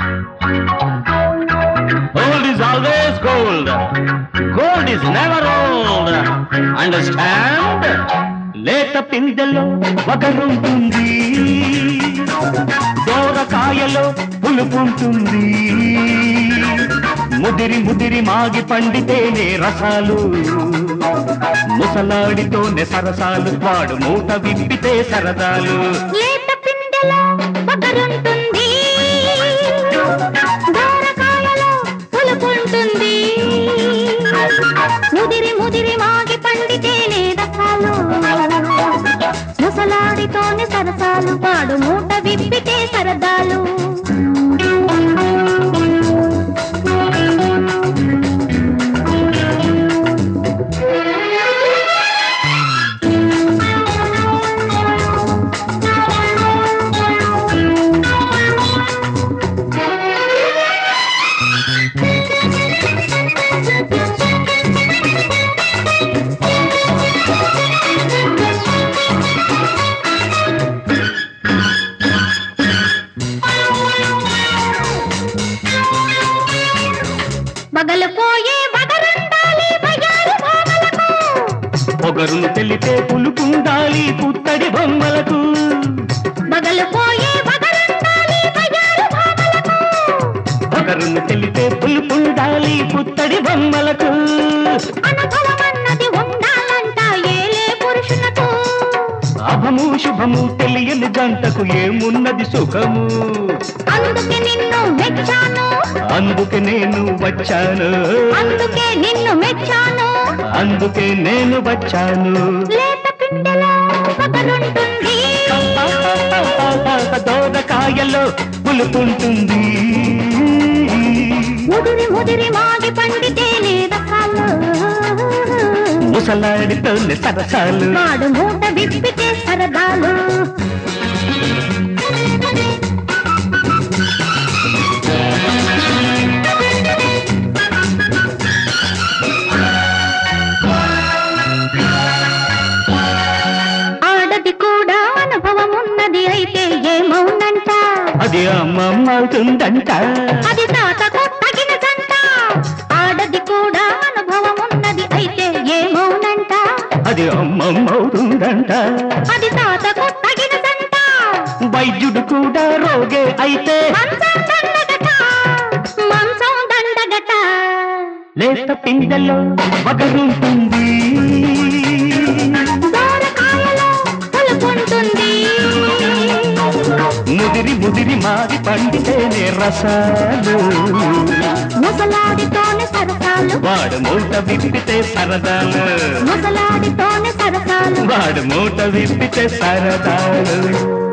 Gold is always gold. Gold is never old. Understand? లేత పిందెలో వగరుంటుంది దోరకాయలో పులుపుంటుంది ముదిరి ముదిరి మాగి పండితేనే రసాలు ముసలాడితోనే సరసాలు వాడు మూట విప్పితే సరదాలు లేత పిందెలో ఒకరుంటుంది దోరకాయలో పులుపుంటుంది ముదిరి ముదిరి మాగి పండితేనే రసాలు ముసలాడితోనే సరసాలు పాడు మూట విప్పితే సరదాలు బగలు పోయే వగరుండాలి బయ్యారు భామలకు పొగరును తెలిపే పులుపుండాలి పుత్తడి బొమ్మలకు బగలు పోయే వగరుండాలి బయ్యారు భామలకు పొగరును తెలిపే పులుపుండాలి పుత్తడి బొమ్మలకు అనుభవమన్నది ఉండాలంట ఏలే పురుషులకు అభము శుభము తెలియని జంటకు ఏమున్నది సుఖము అందుకే నిన్ను మెచ్చాను అందుకే నేను వచ్చాను అందుకే నిన్ను మెచ్చాను అందుకే నేను వచ్చాను లేత పిండెలో పగలుంటుంది దోదకాయలో పులుపుంటుంది ముదిరి ముదిరి మాగి పండితేనే రకాలు ముసలాడితోనే సరసాలు నాడు మూట విప్పితే సరదాలు ఆడది కూడా అనుభవం ఉన్నది అయితే ఏమవునంట అది అమ్మమ్మ అవుతుందంట అది తాతకు తగిన జంట ఆడది కూడా అనుభవం ఉన్నది అయితే ఏమవునంట అది అమ్మమ్మ అవుతుందంట అది తాతకు తగిన జంట వైద్యుడు కూడా రోగే అయితే మంచం దండగట మంచం దండగట లేత పిందెలో వగరుంటుంది దోరకాయలో పులుపుంటుంది ముదిరి ముదిరి మారి పండితేనే రసాలు ముసలాడితోనే సరసాలు వాడు మూట విప్పితే సరదాలు ముసలాడితోనే సరసాలు వాడు మూట విప్పితే సరదాలు